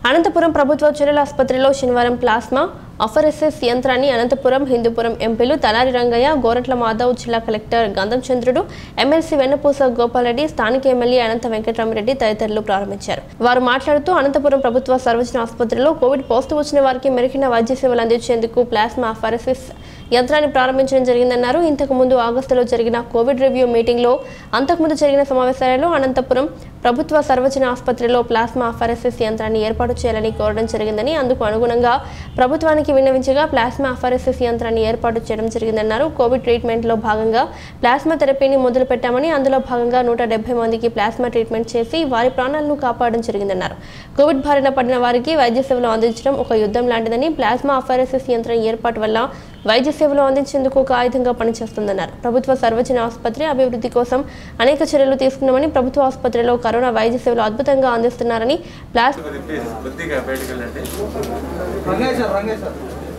అనంతపురం ప్రభుత్వ చర్యల ఆసుపత్రిలో శనివారం ప్లాస్మా అఫరెసెస్ యంత్రాన్ని అనంతపురం హిందూపురం ఎంపీలు తలారి రంగయ్య గోరట్ల మాధవ్ జిల్లా కలెక్టర్ గంధం చంద్రుడు ఎమ్మెల్సీ వెన్నపూస గోపాలరెడ్డి స్థానిక ఎమ్మెల్యే అనంత వెంకటరామరెడ్డి తదితరులు ప్రారంభించారు వారు మాట్లాడుతూ అనంతపురం ప్రభుత్వ సర్వజన ఆసుపత్రిలో కోవిడ్ పాజిటివ్ వచ్చిన వారికి మెరుగైన వైద్య సేవలు అందించేందుకు ప్లాస్మా అఫరెసిస్ యంత్రాన్ని ప్రారంభించడం జరిగిందన్నారు ఇంతకు ముందు ఆగస్టులో జరిగిన కోవిడ్ రివ్యూ మీటింగ్లో అంతకుముందు జరిగిన సమావేశాలలో అనంతపురం ప్రభుత్వ సర్వజన ఆసుపత్రిలో ప్లాస్మా అఫరెసిస్ యంత్రాన్ని ఏర్పాటు చేయాలని కోరడం జరిగిందని అందుకు అనుగుణంగా ప్రభుత్వానికి విన్నవించగా ప్లాస్మా అఫరెసిస్ యంత్రాన్ని ఏర్పాటు చేయడం జరిగిందన్నారు కోవిడ్ ట్రీట్మెంట్లో భాగంగా ప్లాస్మా థెరపీని మొదలు పెట్టామని అందులో భాగంగా నూట డెబ్బై మందికి ప్లాస్మా ట్రీట్మెంట్ చేసి వారి ప్రాణాలను కాపాడడం జరిగిందన్నారు కోవిడ్ బారిన పడిన వారికి వైద్య సేవలు అందించడం ఒక యుద్ధం లాంటిదని ప్లాస్మా అఫరెసిస్ యంత్రం ఏర్పాటు వల్ల వైద్య సేవలు అందించేందుకు ఒక ఆయుధంగా పనిచేస్తుందన్నారు ప్రభుత్వ సర్వజన ఆసుపత్రి అభివృద్ధి కోసం అనేక చర్యలు తీసుకున్నామని ప్రభుత్వ ఆసుపత్రిలో కరోనా వైద్య సేవలు అద్భుతంగా అందిస్తున్నారని ప్లాస్ ప్లీజ్ కొద్దిగా బయటకు వెళ్ళండి Rangesh sir Rangesh sir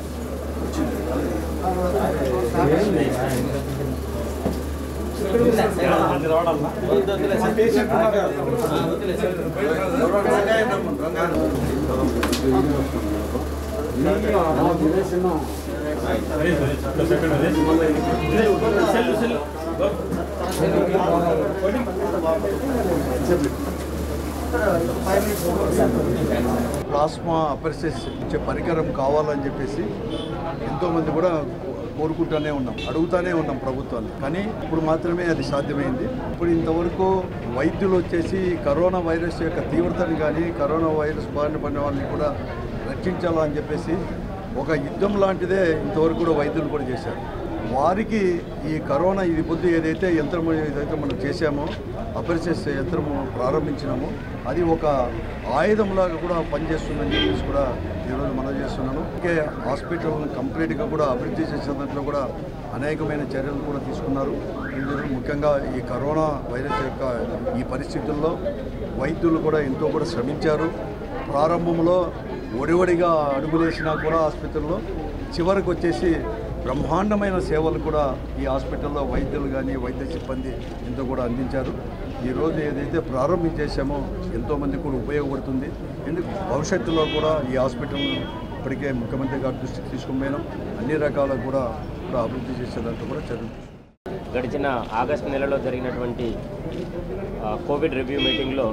plasma apheresis ఇచ్చే పరికరం కావాలని చెప్పేసి ఎంతోమంది కూడా కోరుకుంటూనే ఉన్నాం అడుగుతానే ఉన్నాం ప్రభుత్వాన్ని కానీ ఇప్పుడు మాత్రమే అది సాధ్యమైంది ఇప్పుడు ఇంతవరకు వైద్యులు వచ్చేసి కరోనా వైరస్ యొక్క తీవ్రతని కానీ కరోనా వైరస్ బారిన పడిన వాళ్ళని కూడా రక్షించాలని చెప్పేసి ఒక యుద్ధం లాంటిదే ఇంతవరకు కూడా వైద్యులు కూడా చేశారు వారికి ఈ కరోనా ఇది పొద్దు ఏదైతే యంత్రము ఏదైతే మనం చేశామో అపరిసెస్ యంత్రము ప్రారంభించినామో అది ఒక ఆయుధంలాగా కూడా పనిచేస్తుందని చెప్పేసి కూడా ఈరోజు మనం చేస్తున్నాను ఇంకే హాస్పిటల్ని కంప్లీట్గా కూడా అభివృద్ధి చేసే దాంట్లో కూడా అనేకమైన చర్యలు కూడా తీసుకున్నారు ఇందులో ముఖ్యంగా ఈ కరోనా వైరస్ యొక్క ఈ పరిస్థితుల్లో వైద్యులు కూడా ఎంతో కూడా శ్రమించారు ప్రారంభంలో ఒడివడిగా అడుగులేసినా కూడా ఆసుపత్రిలో చివరికి వచ్చేసి బ్రహ్మాండమైన సేవలు కూడా ఈ హాస్పిటల్లో వైద్యులు కానీ వైద్య సిబ్బంది ఎంతో కూడా అందించారు ఈరోజు ఏదైతే ప్రారంభించేసామో ఎంతోమంది కూడా ఉపయోగపడుతుంది ఎందుకు భవిష్యత్తులో కూడా ఈ హాస్పిటల్ ఇప్పటికే ముఖ్యమంత్రి గారి దృష్టికి తీసుకుని పోయినాం అన్ని రకాల కూడా కూడా అభివృద్ధి చేసేదాంట్లో కూడా చర్యలు తీసుకున్నాం. గడిచిన ఆగస్టు నెలలో జరిగినటువంటి ఆ, కోవిడ్ రివ్యూ మీటింగ్లో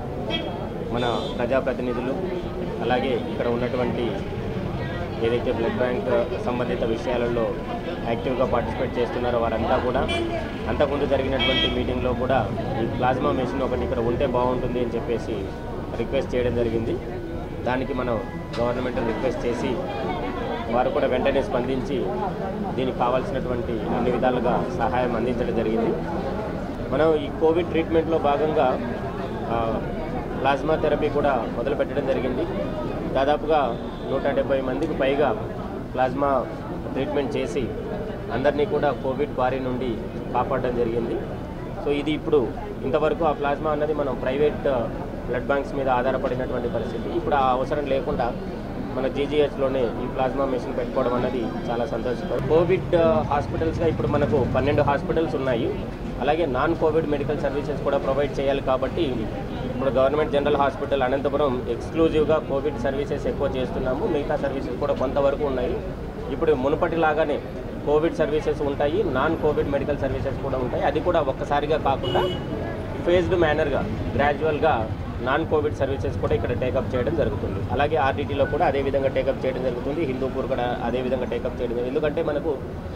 మన ప్రజాప్రతినిధులు అలాగే ఇక్కడ ఉన్నటువంటి ఏదైతే బ్లడ్ బ్యాంక్ సంబంధిత విషయాలలో యాక్టివ్గా పార్టిసిపేట్ చేస్తున్నారో వారంతా కూడా అంతకుముందు జరిగినటువంటి మీటింగ్లో కూడా ఈ ప్లాస్మా మెషిన్ ఒకటి ఇక్కడ ఉంటే బాగుంటుంది అని చెప్పేసి రిక్వెస్ట్ చేయడం జరిగింది దానికి మనం గవర్నమెంట్ రిక్వెస్ట్ చేసి వారు కూడా వెంటనే స్పందించి దీనికి కావాల్సినటువంటి అన్ని విధాలుగా సహాయం అందించడం జరిగింది మనం ఈ కోవిడ్ ట్రీట్మెంట్లో భాగంగా ఆ, ప్లాస్మా థెరపీ కూడా మొదలు పెట్టడం జరిగింది దాదాపుగా నూట డెబ్బై మందికి పైగా ప్లాస్మా ట్రీట్మెంట్ చేసి అందరినీ కూడా కోవిడ్ బారి నుండి కాపాడడం జరిగింది సో ఇది ఇప్పుడు ఇంతవరకు ఆ ప్లాస్మా అన్నది మనం ప్రైవేట్ బ్లడ్ బ్యాంక్స్ మీద ఆధారపడినటువంటి పరిస్థితి ఇప్పుడు ఆ అవసరం లేకుండా మన జీజీహెచ్లోనే ఈ ప్లాస్మా మెషిన్ పెట్టుకోవడం అన్నది చాలా సంతోషకరం కోవిడ్ హాస్పిటల్స్గా ఇప్పుడు మనకు పన్నెండు హాస్పిటల్స్ ఉన్నాయి అలాగే నాన్ కోవిడ్ మెడికల్ సర్వీసెస్ కూడా ప్రొవైడ్ చేయాలి కాబట్టి ఇప్పుడు గవర్నమెంట్ జనరల్ హాస్పిటల్ అనంతపురం ఎక్స్క్లూజివ్గా కోవిడ్ సర్వీసెస్ ఎక్కువ చేస్తున్నాము మిగతా సర్వీసెస్ కూడా కొంతవరకు ఉన్నాయి ఇప్పుడు మునుపటిలాగానే కోవిడ్ సర్వీసెస్ ఉంటాయి నాన్ కోవిడ్ మెడికల్ సర్వీసెస్ కూడా ఉంటాయి అది కూడా ఒక్కసారిగా కాకుండా ఫేజ్డ్ మేనర్గా గ్రాడ్యువల్గా నాన్ కోవిడ్ సర్వీసెస్ కూడా ఇక్కడ టేకప్ చేయడం జరుగుతుంది అలాగే ఆర్డిటీలో కూడా అదే విధంగా టేకప్ చేయడం జరుగుతుంది హిందూపూర్ కూడా అదే విధంగా టేకప్ చేయడం జరుగుతుంది ఎందుకంటే మనకు